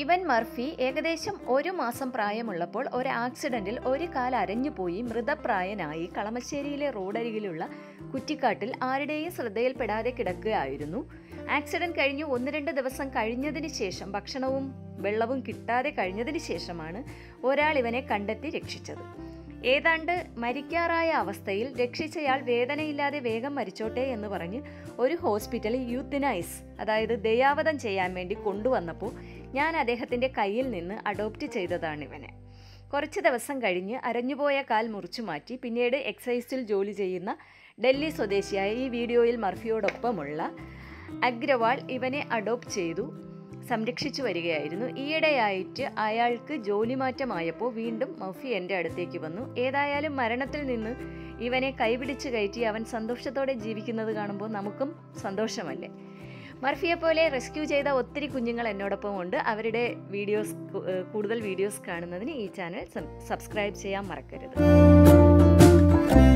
ഇവൻ മർഫി ഏകദേശം ഒരു മാസം പ്രായമുള്ളപ്പോൾ ഒരു ആക്സിഡന്റിൽ ഒരു കാൽ അരഞ്ഞുപോയി മൃതപ്രായനായി കളമശ്ശേരിയിലെ റോഡരികിലുള്ള കുറ്റിക്കാട്ടിൽ ആരുടെയും ശ്രദ്ധയിൽപ്പെടാതെ കിടക്കുകയായിരുന്നു ആക്സിഡന്റ് കഴിഞ്ഞ് ഒന്ന് രണ്ട് ദിവസം കഴിഞ്ഞതിന് ശേഷം ഭക്ഷണവും വെള്ളവും കിട്ടാതെ കഴിഞ്ഞതിന് ശേഷമാണ് ഒരാൾ ഇവനെ കണ്ടെത്തി രക്ഷിച്ചത് ഏതാണ്ട് മരിക്കാറായ അവസ്ഥയിൽ രക്ഷിച്ചയാൾ വേദനയില്ലാതെ വേഗം മരിച്ചോട്ടെ എന്ന് പറഞ്ഞ് ഒരു ഹോസ്പിറ്റലിൽ യൂത്തിനൈസ് അതായത് ദയാവധം ചെയ്യാൻ വേണ്ടി കൊണ്ടുവന്നപ്പോൾ ഞാൻ അദ്ദേഹത്തിൻ്റെ കയ്യിൽ നിന്ന് അഡോപ്റ്റ് ചെയ്തതാണ് ഇവനെ കുറച്ച് ദിവസം കഴിഞ്ഞ് അരഞ്ഞുപോയ കാൽ മുറിച്ചു മാറ്റി പിന്നീട് എക്സൈസിൽ ജോലി ചെയ്യുന്ന ഡൽഹി സ്വദേശിയായ ഈ വീഡിയോയിൽ മർഫിയോടൊപ്പമുള്ള അഗ്രവാൾ ഇവനെ അഡോപ്റ്റ് ചെയ്തു സംരക്ഷിച്ചു വരികയായിരുന്നു ഈയിടെയായിട്ട് അയാൾക്ക് ജോലി മാറ്റമായപ്പോൾ വീണ്ടും മഫി എൻ്റെ അടുത്തേക്ക് വന്നു ഏതായാലും മരണത്തിൽ നിന്ന് ഇവനെ കൈപിടിച്ച് കയറ്റി അവൻ സന്തോഷത്തോടെ ജീവിക്കുന്നത് കാണുമ്പോൾ നമുക്കും സന്തോഷമല്ലേ മർഫിയെ പോലെ റെസ്ക്യൂ ചെയ്ത ഒത്തിരി കുഞ്ഞുങ്ങൾ എന്നോടൊപ്പം ഉണ്ട് അവരുടെ വീഡിയോസ് കൂടുതൽ വീഡിയോസ് കാണുന്നതിന് ഈ ചാനൽ സബ്സ്ക്രൈബ് ചെയ്യാൻ മറക്കരുത്